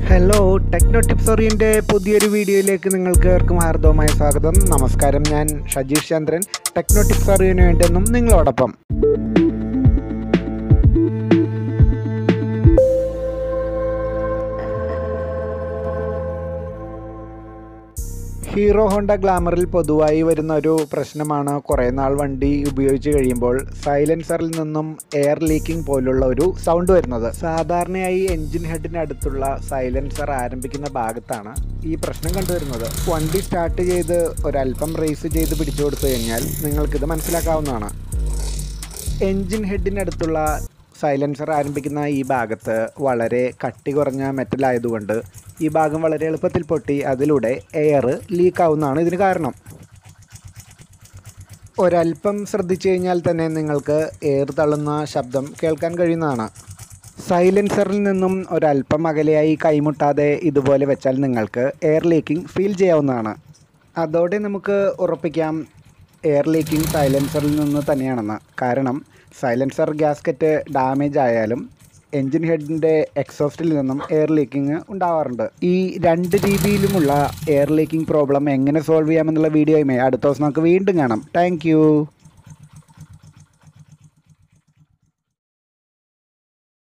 hello techno tips ഓറിയൻ്റെ പുതിയൊരു വീഡിയോയിലേക്ക് നിങ്ങൾക്ക് ഏവർക്കും ഹാർദവമായ സ്വാഗതം നമസ്കാരം ഞാൻ ഷജീഷ് ചന്ദ്രൻ ടെക്നോ ടിപ്സ് ഓറിയന് വേണ്ടെന്നും നിങ്ങളോടൊപ്പം ഹീറോ ഹോണ്ട ഗ്ലാമറിൽ പൊതുവായി വരുന്ന ഒരു പ്രശ്നമാണ് കുറേ നാൾ വണ്ടി ഉപയോഗിച്ച് കഴിയുമ്പോൾ സൈലൻസറിൽ നിന്നും എയർ ലീക്കിംഗ് പോലുള്ള ഒരു സൗണ്ട് വരുന്നത് സാധാരണയായി എൻജിൻ ഹെഡിന് അടുത്തുള്ള സൈലൻസർ ആരംഭിക്കുന്ന ഭാഗത്താണ് ഈ പ്രശ്നം കണ്ടുവരുന്നത് വണ്ടി സ്റ്റാർട്ട് ചെയ്ത് ഒരല്പം റേസ് ചെയ്ത് പിടിച്ചു കൊടുത്തു കഴിഞ്ഞാൽ നിങ്ങൾക്കിത് മനസ്സിലാക്കാവുന്നതാണ് എൻജിൻ ഹെഡിനടുത്തുള്ള സൈലൻസർ ആരംഭിക്കുന്ന ഈ ഭാഗത്ത് വളരെ കട്ടി കുറഞ്ഞ മെറ്റൽ ആയതുകൊണ്ട് ഈ ഭാഗം വളരെ എളുപ്പത്തിൽ പൊട്ടി അതിലൂടെ എയർ ലീക്ക് ആവുന്നതാണ് ഇതിന് കാരണം ഒരല്പം ശ്രദ്ധിച്ചു കഴിഞ്ഞാൽ തന്നെ നിങ്ങൾക്ക് എയർ തള്ളുന്ന ശബ്ദം കേൾക്കാൻ കഴിയുന്നതാണ് സൈലൻസറിൽ നിന്നും ഒരല്പം അകലെയായി കൈമുട്ടാതെ ഇതുപോലെ വെച്ചാൽ നിങ്ങൾക്ക് എയർ ലീക്കിംഗ് ഫീൽ ചെയ്യാവുന്നതാണ് അതോടെ നമുക്ക് ഉറപ്പിക്കാം എയർ ലീക്കിംഗ് സൈലൻസറിൽ നിന്ന് തന്നെയാണെന്ന് കാരണം സൈലൻസർ ഗ്യാസ്കറ്റ് ഡാമേജ് ആയാലും എൻജിൻ ഹെഡിൻ്റെ എക്സോസ്റ്റിൽ നിന്നും എയർ ലീക്കിംഗ് ഉണ്ടാവാറുണ്ട് ഈ രണ്ട് രീതിയിലുമുള്ള എയർ ലീക്കിംഗ് പ്രോബ്ലം എങ്ങനെ സോൾവ് ചെയ്യാമെന്നുള്ള വീഡിയോയുമേ അടുത്ത ദിവസം നമുക്ക് വീണ്ടും കാണാം താങ്ക്